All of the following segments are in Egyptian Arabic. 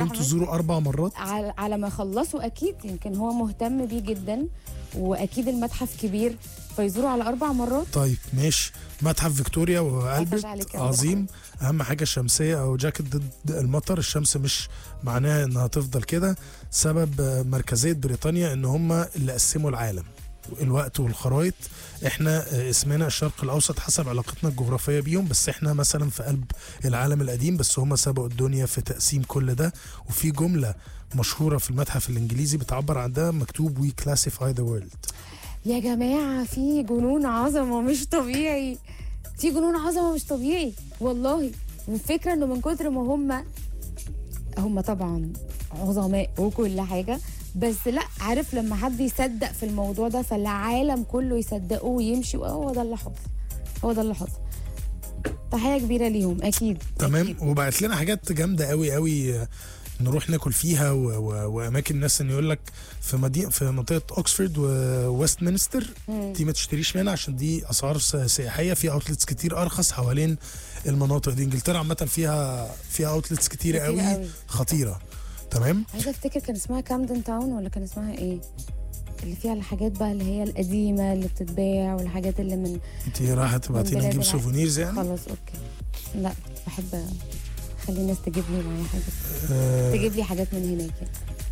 انتوا عملت- تزوروا اربع مرات على, على ما يخلصوا اكيد يمكن هو مهتم بيه جدا واكيد المتحف كبير فيزوروا على اربع مرات طيب ماشي متحف فيكتوريا والبرت عليك يا عظيم اهم حاجه الشمسيه او جاكيت ضد المطر الشمس مش معناها انها تفضل كده سبب آه، مركزيه بريطانيا ان هم اللي قسموا العالم الوقت والخرايط احنا آه، اسمنا الشرق الاوسط حسب علاقتنا الجغرافيه بيهم بس احنا مثلا في قلب العالم القديم بس هم سبقوا الدنيا في تقسيم كل ده وفي جمله مشهوره في المتحف الانجليزي بتعبر عن ده مكتوب وي كلاسيفاي ذا وورلد يا جماعه في جنون عظمه مش طبيعي في جنون عظمه مش طبيعي والله والفكره انه من كتر ما هم هم طبعا عظماء وكل حاجه بس لا عارف لما حد يصدق في الموضوع ده فالعالم كله يصدقه ويمشي وهو ده اللي حصل هو ده اللي حصل تحيه كبيره ليهم اكيد تمام أكيد. وبعت لنا حاجات جامده قوي قوي آه، نروح ناكل فيها و... و... واماكن الناس ان يقول لك في مدينه في منطقه اوكسفورد وويست مينستر مم. دي ما تشتريش منها عشان دي اسعار س- سياحيه في اوتلتس كتير ارخص حوالين المناطق دي انجلترا عامه فيها فيها اوتلتس كتير كتير قوي قوي. خطيره تمام عايزه افتكر كان اسمها كامدن تاون ولا كان اسمها ايه اللي فيها الحاجات بقى اللي هي القديمه اللي بتتباع والحاجات اللي من انت رايحه تبعتي لنا بلاد نجيب العالم. سوفونيرز يعني خلاص اوكي لا بحب اخلي الناس تجيب لي معايا حاجه آه تجيب لي حاجات من هناك يعني.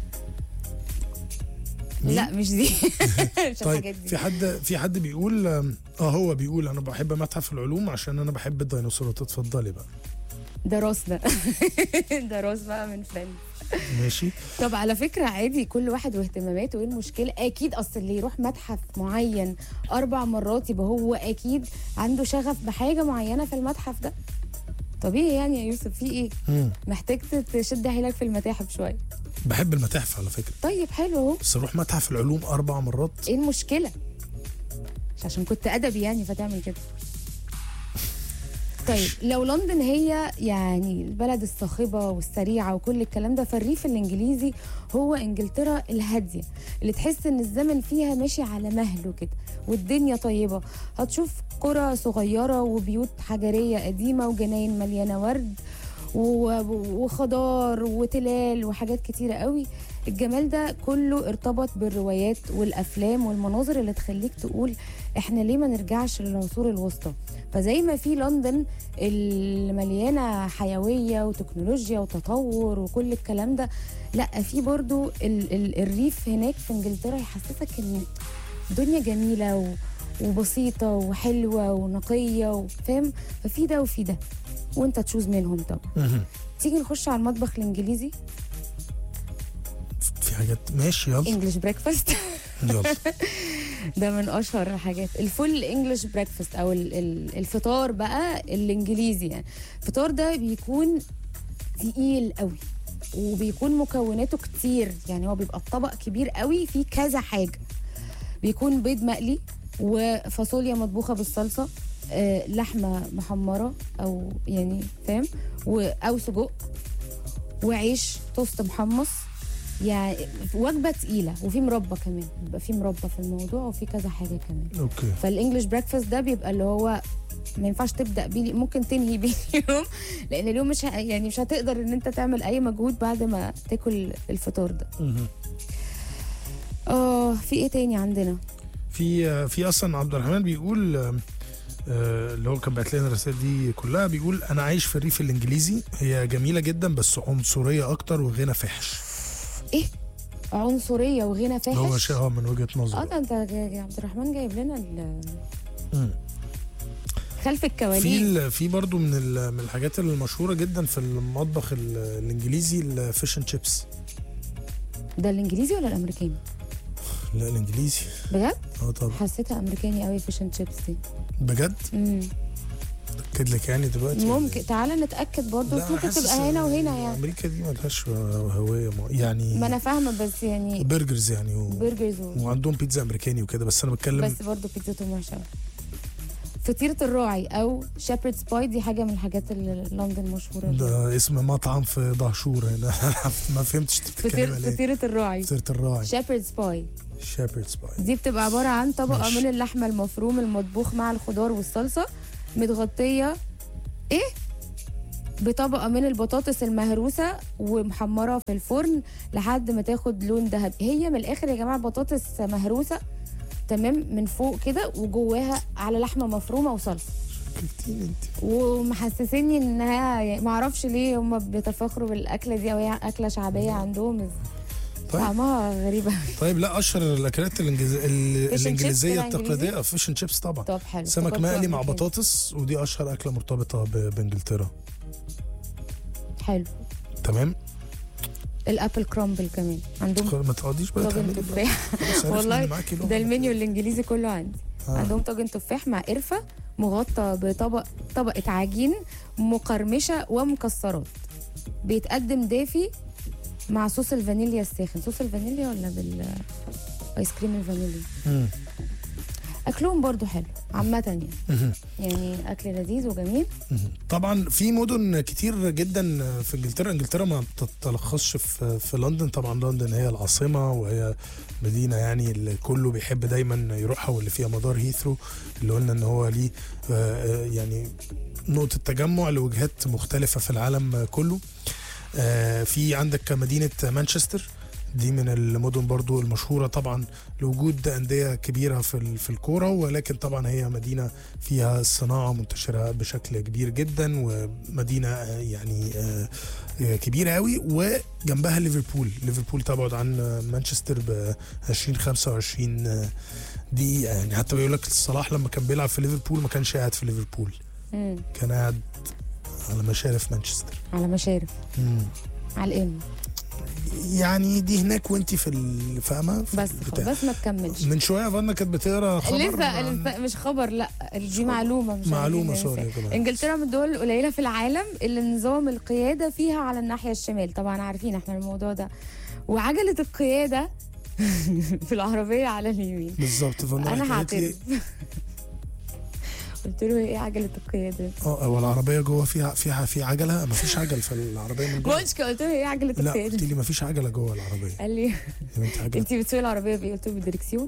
مين؟ لا مش دي مش الحاجات طيب دي في حد في حد بيقول اه هو بيقول انا بحب متحف العلوم عشان انا بحب الديناصورات اتفضلي بقى ده راس ده ده راس بقى من فريند ماشي طب على فكرة عادي كل واحد واهتماماته ايه المشكلة أكيد أصل اللي يروح متحف معين أربع مرات يبقى هو أكيد عنده شغف بحاجة معينة في المتحف ده طبيعي يعني يا يوسف في ايه مم. محتاج تشد حيلك في المتاحف شوية بحب المتاحف على فكره طيب حلو اهو بس اروح متحف العلوم اربع مرات ايه المشكلة مش عشان كنت أدبي يعني فتعمل كده طيب لو لندن هي يعني البلد الصاخبة والسريعة وكل الكلام ده فالريف الإنجليزي هو إنجلترا الهادية اللي تحس إن الزمن فيها ماشي على مهله كده والدنيا طيبة هتشوف قرى صغيرة وبيوت حجرية قديمة وجناين مليانة ورد و- وخضار وتلال وحاجات كتيرة قوي الجمال ده كله ارتبط بالروايات والافلام والمناظر اللي تخليك تقول احنا ليه ما نرجعش للعصور الوسطى فزي ما في لندن المليانه حيويه وتكنولوجيا وتطور وكل الكلام ده لا في برضو ال ال الريف هناك في انجلترا يحسسك ان الدنيا جميله و وبسيطه وحلوه ونقيه وفاهم ففي ده وفي ده وانت تشوز منهم طبعا مهم. تيجي نخش على المطبخ الانجليزي في حاجات ماشي يلا انجلش بريكفاست يلا ده من اشهر الحاجات الفول انجلش بريكفاست او ال- ال- الفطار بقى الانجليزي يعني الفطار ده بيكون تقيل قوي وبيكون مكوناته كتير يعني هو بيبقى الطبق كبير قوي فيه كذا حاجه بيكون بيض مقلي وفاصوليا مطبوخه بالصلصه آه، لحمه محمره او يعني فاهم و- او سجق وعيش توست محمص يعني وجبه تقيله وفي مربى كمان بيبقى في مربى في الموضوع وفي كذا حاجه كمان اوكي فالانجليش بريكفاست ده بيبقى اللي هو ما ينفعش تبدا بيه ممكن تنهي بيه اليوم لان اليوم مش ه... يعني مش هتقدر ان انت تعمل اي مجهود بعد ما تاكل الفطار ده مهم. اه في ايه تاني عندنا في في اصلا عبد الرحمن بيقول آه، آه، اللي هو كان بعت لنا الرسائل دي كلها بيقول انا عايش في الريف الانجليزي هي جميله جدا بس عنصريه اكتر وغنى فحش ايه عنصريه وغنى هو فاحش شيء اه من وجهه اه نظره ده انت يا عبد الرحمن جايب لنا ال- مم. خلف في الكواليس ال- في برضو من ال- من الحاجات المشهوره جدا في المطبخ ال- الانجليزي الفيش اند شيبس ده الانجليزي ولا الامريكاني لا الانجليزي بجد اه طبعا حسيتها امريكاني قوي فيش اند شيبس دي بجد مم. اكد لك يعني دلوقتي ولا ممكن تعالى نتاكد برضه لا، أنا ممكن حاسس تبقى هنا وهنا يعني امريكا دي ملهاش هويه مع- يعني ما انا فاهمه بس يعني برجرز يعني و... برجرز و... وعندهم بيتزا امريكاني وكده بس انا بتكلم بس برضه بيتزاتهم وحشه أوي. فطيره الراعي او شيبردز باي دي حاجه من الحاجات اللي لندن مشهوره بيها. ده اسم مطعم في دهشور هنا ما فهمتش انت بتتكلم فطير على ايه فطيره الراعي فطيره الراعي شيبردز باي شيبردز باي دي بتبقى عباره عن طبقه ماشي. من اللحمه المفروم المطبوخ مع الخضار والصلصه متغطيه ايه بطبقه من البطاطس المهروسه ومحمره في الفرن لحد ما تاخد لون ذهبي هي من الاخر يا جماعه بطاطس مهروسه تمام من فوق كده وجواها على لحمه مفرومه وصلصه شكلتيني انت ومحسسيني انها يعني ما اعرفش ليه هم بيتفاخروا بالاكله دي او هي اكله شعبيه عندهم طيب. طعمها غريبه طيب لا اشهر الاكلات الإنجليز... ال- فيش اند الانجليزيه شيبس كده التقليديه فيش اند شيبس طبعا طب حلو سمك افتكرته مقلي قبل مع كده. بطاطس ودي اشهر اكله مرتبطه ب... بانجلترا حلو تمام الابل كرامبل كمان عندهم خ- ما تقعديش بقى طاجن تعملي بقى. تفاح خلاص عرفنا والله إن معاكي لقمة. ده المنيو الانجليزي كله عندي آه. عندهم طاجن تفاح مع قرفه مغطى بطبق طبقه عجين مقرمشه ومكسرات بيتقدم دافي مع صوص الفانيليا الساخن صوص الفانيليا ولا بال ايس كريم الفانيليا مم. اكلهم برضو حلو عامه يعني مهم. يعني اكل لذيذ وجميل مهم. طبعا في مدن كتير جدا في انجلترا انجلترا ما بتتلخصش في في لندن طبعا لندن هي العاصمه وهي مدينه يعني اللي كله بيحب دايما يروحها واللي فيها مدار هيثرو اللي قلنا ان هو ليه آه، آه، يعني نقطه تجمع لوجهات مختلفه في العالم كله آه، في عندك مدينه مانشستر دي من المدن برضو المشهورة طبعا لوجود أندية كبيرة في ال- في الكورة ولكن طبعا هي مدينة فيها الصناعة منتشرة بشكل كبير جدا ومدينة آه، يعني آه، آه، كبيرة قوي وجنبها ليفربول ليفربول تبعد عن آه، مانشستر ب 20 25 آه، دقيقة يعني حتى بيقول لك صلاح لما كان بيلعب في ليفربول ما كانش قاعد في ليفربول مم. كان قاعد على مشارف مانشستر على مشارف مم. على الام يعني دي هناك وانت في ال- فاهمة في بس البتاع. بس ما تكملش من شويه فانا كانت بتقرا خبر لسه عن- لسه مش خبر لا دي معلومه مش معلومه عايزين سوري ننسى. يا جماعه انجلترا من الدول القليله في العالم اللي نظام القياده فيها على الناحيه الشمال طبعا عارفين احنا الموضوع ده وعجله القياده في العربيه على اليمين بالظبط فانا انا قالت لي هعترف قلت له ايه عجله القياده اه هو العربيه جوه فيها فيها في عجله ما فيش عجل في العربيه من ما جوه قلتش كده، قلت له ايه عجله لا قلت القياده لي ما فيش عجله جوه العربيه قال لي يا بنتي عجله انت بتسوقي العربيه بايه قلت له بالدركسيون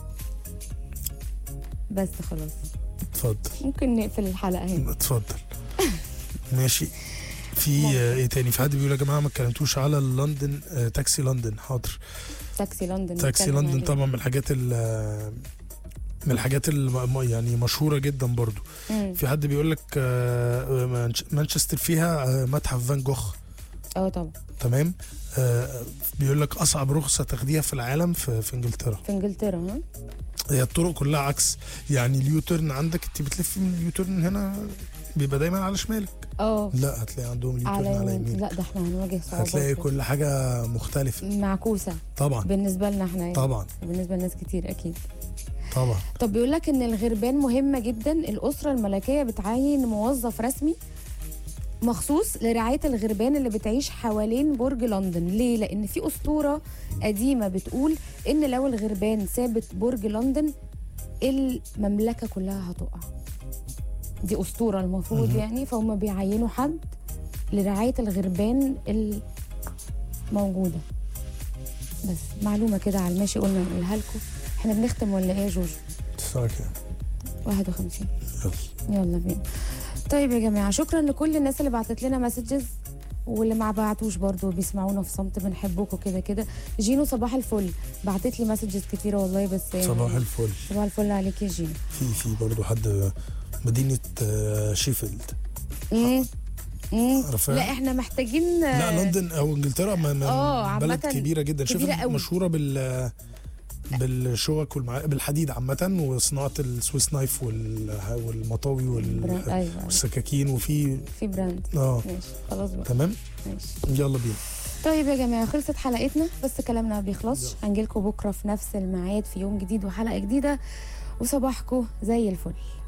بس خلاص اتفضل ممكن نقفل الحلقه هنا اتفضل ماشي في آه، ايه تاني في حد بيقول يا جماعه ما اتكلمتوش على لندن آه، تاكسي لندن حاضر تاكسي لندن تاكسي نتكلم لندن عليه. طبعا من الحاجات ال من الحاجات الم- يعني مشهوره جدا برضو مم. في حد بيقول لك آه، مانش- مانشستر فيها آه، متحف فان جوخ اه طبعا تمام آه بيقول لك اصعب رخصه تاخديها في العالم في, في انجلترا في انجلترا ها هي الطرق كلها عكس يعني اليوترن عندك انت بتلفي من اليوترن هنا بيبقى دايما على شمالك اه لا هتلاقي عندهم اليوترن على على, يمين يمين لا ده احنا هنواجه صعوبات هتلاقي كده. كل حاجه مختلفه معكوسه طبعا بالنسبه لنا احنا يعني طبعا بالنسبه لناس كتير اكيد طبعا طب بيقول لك ان الغربان مهمه جدا الاسره الملكيه بتعين موظف رسمي مخصوص لرعايه الغربان اللي بتعيش حوالين برج لندن ليه لان في اسطوره قديمه بتقول ان لو الغربان سابت برج لندن المملكه كلها هتقع دي اسطوره المفروض مهم. يعني فهم بيعينوا حد لرعايه الغربان الموجوده بس معلومه كده على الماشي قلنا نقولها لكم احنا بنختم ولا ايه يا جوجو الساعه كام 51 يلا يلا بينا طيب يا جماعه شكرا لكل الناس اللي بعتت لنا مسجز واللي ما بعتوش برضو بيسمعونا في صمت بنحبكم كده كده جينو صباح الفل بعتت لي مسجز كتيره والله بس يعني صباح الفل صباح الفل عليك يا جينو في في برضه حد مدينه آه، شيفيلد مم. مم. عارفاها؟ لا احنا محتاجين لا لندن او انجلترا ما- ما- آه، بلد عامةً كبيره جدا كبيرة شيفيلد قوي. مشهوره بال بالشوك والمع... بالحديد عامة وصناعة السويس نايف وال... والمطاوي وال... برا- ايوه والسكاكين وفي في براند اه ماشي خلاص بقى تمام ماشي يلا بينا طيب يا جماعه خلصت حلقتنا بس كلامنا ما بيخلصش هنجيلكم بكره في نفس الميعاد في يوم جديد وحلقه جديده وصباحكم زي الفل